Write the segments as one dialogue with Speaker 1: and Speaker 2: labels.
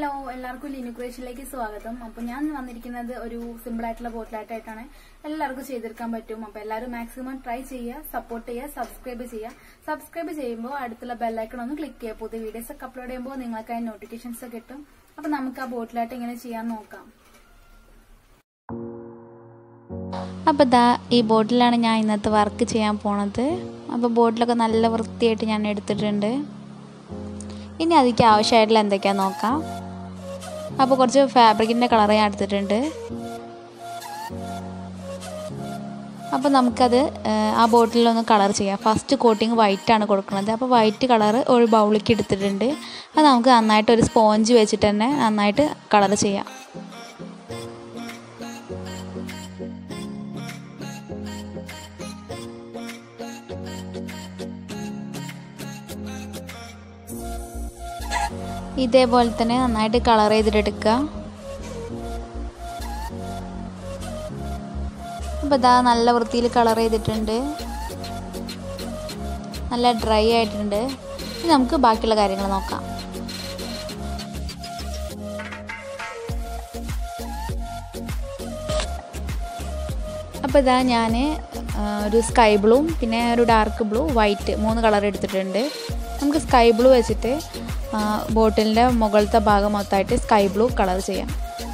Speaker 1: hello എല്ലാവർക്കും ലിനുക്രേഷനിലേക്ക് സ്വാഗതം അപ്പൊ ഞാൻ വന്നിരിക്കുന്നത് ഒരു സിമ്പിൾ ആയിട്ടുള്ള ബോട്ടിലായിട്ടാണ് എല്ലാവർക്കും ചെയ്തെടുക്കാൻ പറ്റും അപ്പൊ എല്ലാവരും മാക്സിമം ട്രൈ ചെയ്യുക സപ്പോർട്ട് ചെയ്യുക സബ്സ്ക്രൈബ് ചെയ്യുക സബ്സ്ക്രൈബ് ചെയ്യുമ്പോൾ അടുത്തുള്ള ബെല്ലൈക്കൺ ഒന്ന് ക്ലിക്ക് ചെയ്യുക പുതിയ വീഡിയോസ് ഒക്കെ അപ്ലോഡ് ചെയ്യുമ്പോൾ നിങ്ങൾക്ക് അതിന് നോട്ടിഫിക്കേഷൻസ് കിട്ടും അപ്പൊ നമുക്ക് ആ ബോട്ടിലായിട്ട് എങ്ങനെ ചെയ്യാൻ നോക്കാം
Speaker 2: അപ്പോൾ ദാ ഈ ബോട്ടിലാണ് ഞാൻ ഇന്നത്തെ വർക്ക് ചെയ്യാൻ പോണത് അപ്പോൾ ബോട്ടിലൊക്കെ നല്ല വൃത്തിയായിട്ട് ഞാൻ എടുത്തിട്ടുണ്ട് ഇനി അതിലേക്ക് ആവശ്യമായിട്ടുള്ള എന്തൊക്കെയാണെന്ന് നോക്കാം അപ്പോൾ കുറച്ച് ഫാബ്രിക്കിൻ്റെ കളർ ഞാൻ എടുത്തിട്ടുണ്ട് അപ്പോൾ നമുക്കത് ആ ബോട്ടിലൊന്ന് കളർ ചെയ്യാം ഫസ്റ്റ് കോട്ടിങ് വൈറ്റാണ് കൊടുക്കുന്നത് അപ്പോൾ വൈറ്റ് കളർ ഒരു ബൗളിലേക്ക് എടുത്തിട്ടുണ്ട് അത് നമുക്ക് നന്നായിട്ട് ഒരു സ്പോഞ്ച് വെച്ചിട്ട് തന്നെ നന്നായിട്ട് കളർ ചെയ്യാം ഇതേപോലെ തന്നെ നന്നായിട്ട് കളർ ചെയ്തിട്ടെടുക്കുക അപ്പോൾ ഇതാ നല്ല വൃത്തിയിൽ കളർ ചെയ്തിട്ടുണ്ട് നല്ല ഡ്രൈ ആയിട്ടുണ്ട് ഇനി നമുക്ക് ബാക്കിയുള്ള കാര്യങ്ങൾ നോക്കാം അപ്പോൾ ഇതാ ഞാൻ ഒരു സ്കൈ ബ്ലൂവും പിന്നെ ഒരു ഡാർക്ക് ബ്ലൂ വൈറ്റ് മൂന്ന് കളർ എടുത്തിട്ടുണ്ട് നമുക്ക് സ്കൈ ബ്ലൂ വെച്ചിട്ട് ബോട്ടിലിൻ്റെ മുകളിലത്തെ ഭാഗം മൊത്തമായിട്ട് സ്കൈ ബ്ലൂ കളർ ചെയ്യാം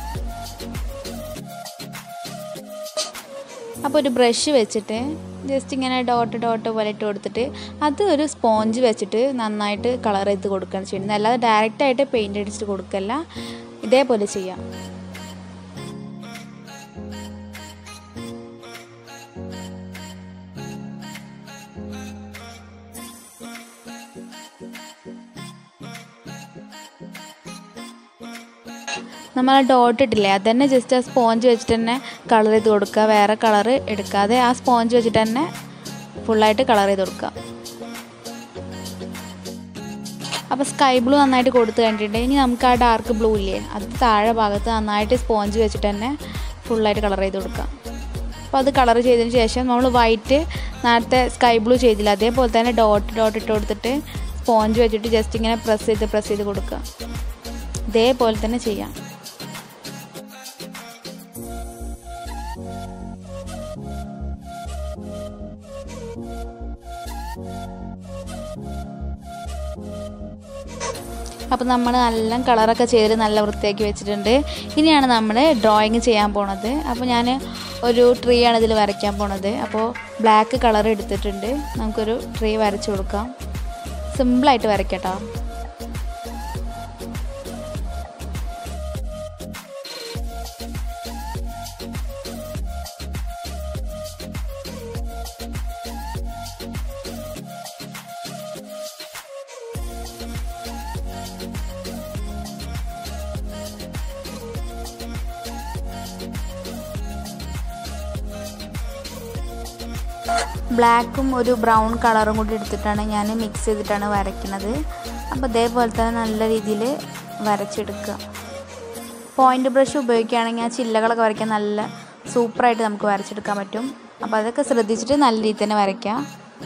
Speaker 2: അപ്പോൾ ഒരു ബ്രഷ് വെച്ചിട്ട് ജസ്റ്റ് ഇങ്ങനെ ഡോട്ട് ഡോട്ട് പോലെ ഇട്ട് കൊടുത്തിട്ട് അത് ഒരു സ്പോഞ്ച് വെച്ചിട്ട് നന്നായിട്ട് കളർ ചെയ്ത് കൊടുക്കുകയാണ് ചെയ്യുന്നത് അല്ലാതെ ഡയറക്റ്റായിട്ട് പെയിൻറ് അടിച്ചിട്ട് കൊടുക്കല്ല ഇതേപോലെ ചെയ്യാം നമ്മൾ ആ ഡോട്ട് ഇട്ടില്ലേ അത് തന്നെ ജസ്റ്റ് ആ സ്പോഞ്ച് വെച്ചിട്ട് തന്നെ കളർ ചെയ്ത് കൊടുക്കുക വേറെ കളർ എടുക്കാതെ ആ സ്പോഞ്ച് വെച്ചിട്ട് തന്നെ ഫുള്ളായിട്ട് കളർ ചെയ്ത് കൊടുക്കുക അപ്പോൾ സ്കൈ ബ്ലൂ നന്നായിട്ട് കൊടുത്ത് കഴിഞ്ഞിട്ടുണ്ട് ഇനി നമുക്ക് ആ ഡാർക്ക് ബ്ലൂ ഇല്ലേ അത് താഴെ ഭാഗത്ത് നന്നായിട്ട് സ്പോഞ്ച് വെച്ചിട്ട് തന്നെ ഫുള്ളായിട്ട് കളർ ചെയ്ത് കൊടുക്കാം അപ്പോൾ അത് കളർ ചെയ്തതിന് ശേഷം നമ്മൾ വൈറ്റ് നേരത്തെ സ്കൈ ബ്ലൂ ചെയ്തില്ല അതേപോലെ തന്നെ ഡോട്ട് ഡോട്ട് ഇട്ട് കൊടുത്തിട്ട് സ്പോഞ്ച് വെച്ചിട്ട് ജസ്റ്റ് ഇങ്ങനെ പ്രസ് ചെയ്ത് പ്രസ് ചെയ്ത് കൊടുക്കുക ഇതേപോലെ തന്നെ ചെയ്യാം അപ്പോൾ നമ്മൾ നല്ല കളറൊക്കെ ചെയ്ത് നല്ല വൃത്തിയാക്കി വെച്ചിട്ടുണ്ട് ഇനിയാണ് നമ്മൾ ഡ്രോയിങ് ചെയ്യാൻ പോണത് അപ്പോൾ ഞാൻ ഒരു ട്രീ ആണ് ഇതിൽ വരയ്ക്കാൻ പോണത് അപ്പോൾ ബ്ലാക്ക് കളർ എടുത്തിട്ടുണ്ട് നമുക്കൊരു ട്രീ വരച്ചു കൊടുക്കാം സിമ്പിളായിട്ട് വരയ്ക്കട്ടോ ബ്ലാക്കും ഒരു ബ്രൗൺ കളറും കൂടി എടുത്തിട്ടാണ് ഞാൻ മിക്സ് ചെയ്തിട്ടാണ് വരയ്ക്കുന്നത് അപ്പോൾ ഇതേപോലെ തന്നെ നല്ല രീതിയിൽ വരച്ചെടുക്കുക പോയിൻ്റ് ബ്രഷ് ഉപയോഗിക്കുകയാണെങ്കിൽ ആ ചില്ലകളൊക്കെ വരയ്ക്കാൻ നല്ല സൂപ്പറായിട്ട് നമുക്ക് വരച്ചെടുക്കാൻ പറ്റും അപ്പോൾ അതൊക്കെ ശ്രദ്ധിച്ചിട്ട് നല്ല രീതിയിൽ തന്നെ വരയ്ക്കാം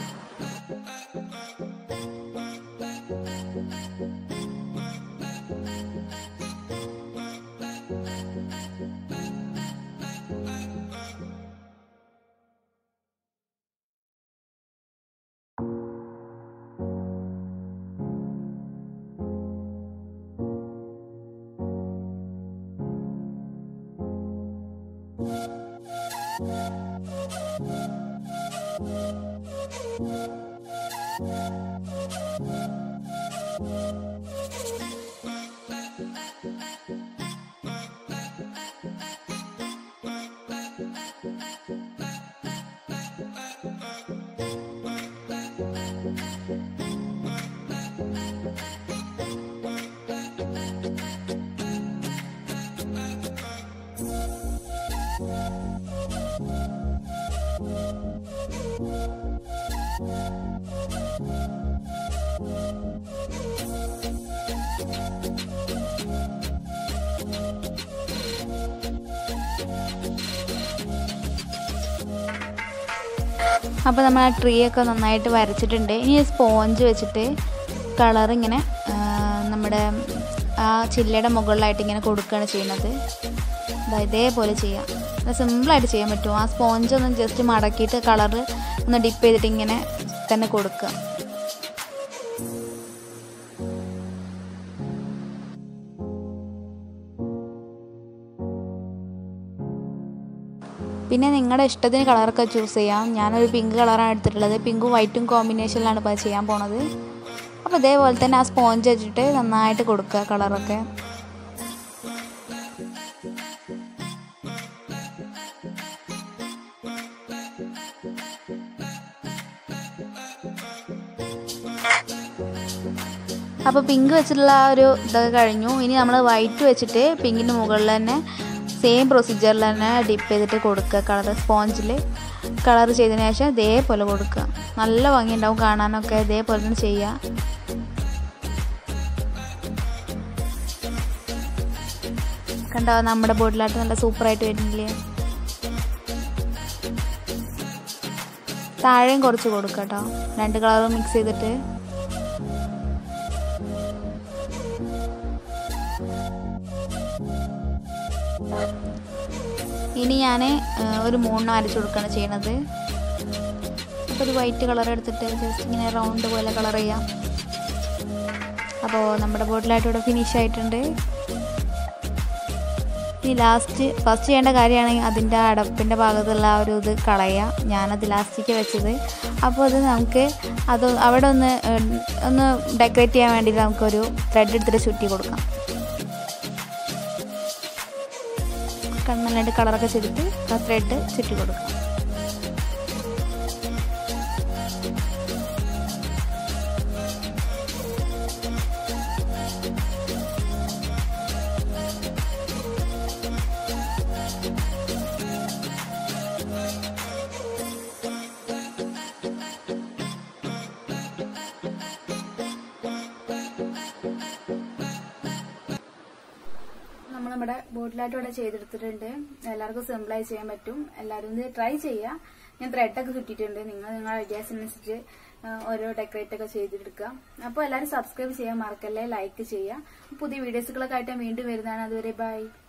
Speaker 2: അപ്പോൾ നമ്മൾ ആ ട്രീ ഒക്കെ നന്നായിട്ട് വരച്ചിട്ടുണ്ട് ഇനി സ്പോഞ്ച് വെച്ചിട്ട് കളർ ഇങ്ങനെ ആ, നമ്മുടെ ആ ചില്ലയുടെ മുകളിലായിട്ട് ഇങ്ങനെ കൊടുക്കുകയാണ് ചെയ്യുന്നത് ദാ ഇതേപോലെ ചെയ്യാം അത് സിമ്പിളായിട്ട് ചെയ്യാൻ പറ്റും ആ സ്പോഞ്ച് ഒന്ന് ജസ്റ്റ് മടക്കിയിട്ട് കളർ ഒന്ന് ഡിപ്പ് ചെയ്തിട്ട് ഇങ്ങനെ തന്നെ കൊടുക്കുക പിന്നെ നിങ്ങളുടെ ഇഷ്ടത്തിന് കളറൊക്കെ ചൂസ് ചെയ്യാം ഞാനൊരു പിങ്ക് കളറാണ് എടുത്തിട്ടുള്ളത് പിങ്കും വൈറ്റും കോമ്പിനേഷനിലാണ് ഇപ്പോൾ ചെയ്യാൻ പോണത് അപ്പോൾ ഇതേപോലെ തന്നെ ആ സ്പോഞ്ച് വെച്ചിട്ട് നന്നായിട്ട് കൊടുക്കുക കളറൊക്കെ അപ്പോൾ പിങ്ക് വെച്ചിട്ടുള്ള ആ ഒരു ഇതൊക്കെ കഴിഞ്ഞു ഇനി നമ്മൾ വൈറ്റ് വെച്ചിട്ട് പിങ്കിൻ്റെ മുകളിൽ തന്നെ സെയിം പ്രൊസീജിയറിൽ തന്നെ ഡിപ്പ് ചെയ്തിട്ട് കൊടുക്കുക കളർ സ്പോഞ്ചിൽ കളർ ചെയ്തതിന് ശേഷം ഇതേപോലെ കൊടുക്കുക നല്ല ഭംഗിയുണ്ടാവും കാണാനൊക്കെ ഇതേപോലെ തന്നെ ചെയ്യുക കണ്ടോ നമ്മുടെ ബോട്ടിലായിട്ട് നല്ല സൂപ്പറായിട്ട് വരുന്നില്ലേ താഴെയും കുറച്ച് കൊടുക്കുക കേട്ടോ രണ്ട് കളറും മിക്സ് ചെയ്തിട്ട് ഇനി ഞാൻ ഒരു മൂന്നെണ്ണം അരച്ചു കൊടുക്കുകയാണ് ചെയ്യണത് അപ്പോൾ ഒരു വൈറ്റ് കളർ എടുത്തിട്ട് ജസ്റ്റ് ഇങ്ങനെ റൗണ്ട് പോലെ കളർ ചെയ്യാം അപ്പോൾ നമ്മുടെ ബോട്ടിലായിട്ട് ഇവിടെ ഫിനിഷ് ആയിട്ടുണ്ട് ഇനി ലാസ്റ്റ് ഫസ്റ്റ് ചെയ്യേണ്ട കാര്യമാണെങ്കിൽ അതിൻ്റെ അടപ്പിൻ്റെ ഭാഗത്തുള്ള ആ ഒരു ഇത് കളയുക ഞാനത് ലാസ്റ്റിക്ക് വെച്ചത് അപ്പോൾ അത് നമുക്ക് അത് അവിടെ ഒന്ന് ഒന്ന് ഡെക്കറേറ്റ് ചെയ്യാൻ വേണ്ടിയിട്ട് നമുക്കൊരു ത്രെഡ് എടുത്തിട്ട് ചുറ്റി കൊടുക്കാം കണ്ണല്ലാണ്ട് കളറൊക്കെ ചെയ്തിട്ട് ആ ത്രെഡ് ചുറ്റി കൊടുക്കാം
Speaker 1: നമ്മൾ നമ്മുടെ ബോട്ടിലായിട്ട് ഇവിടെ ചെയ്തെടുത്തിട്ടുണ്ട് എല്ലാവർക്കും സിമ്പിളായി ചെയ്യാൻ പറ്റും എല്ലാവരും ഇത് ട്രൈ ചെയ്യുക ഞാൻ ത്രെഡൊക്കെ കിട്ടിയിട്ടുണ്ട് നിങ്ങൾ നിങ്ങളുടെ ഐഡിയാസിനനുസരിച്ച് ഓരോ ഡെക്കറേറ്റ് ഒക്കെ ചെയ്തെടുക്കുക അപ്പോൾ എല്ലാവരും സബ്സ്ക്രൈബ് ചെയ്യാൻ മറക്കല്ലേ ലൈക്ക് ചെയ്യുക പുതിയ വീഡിയോസുകളൊക്കെ ആയിട്ട് ഞാൻ വീണ്ടും വരുന്നതാണ് അതുവരെ ബൈ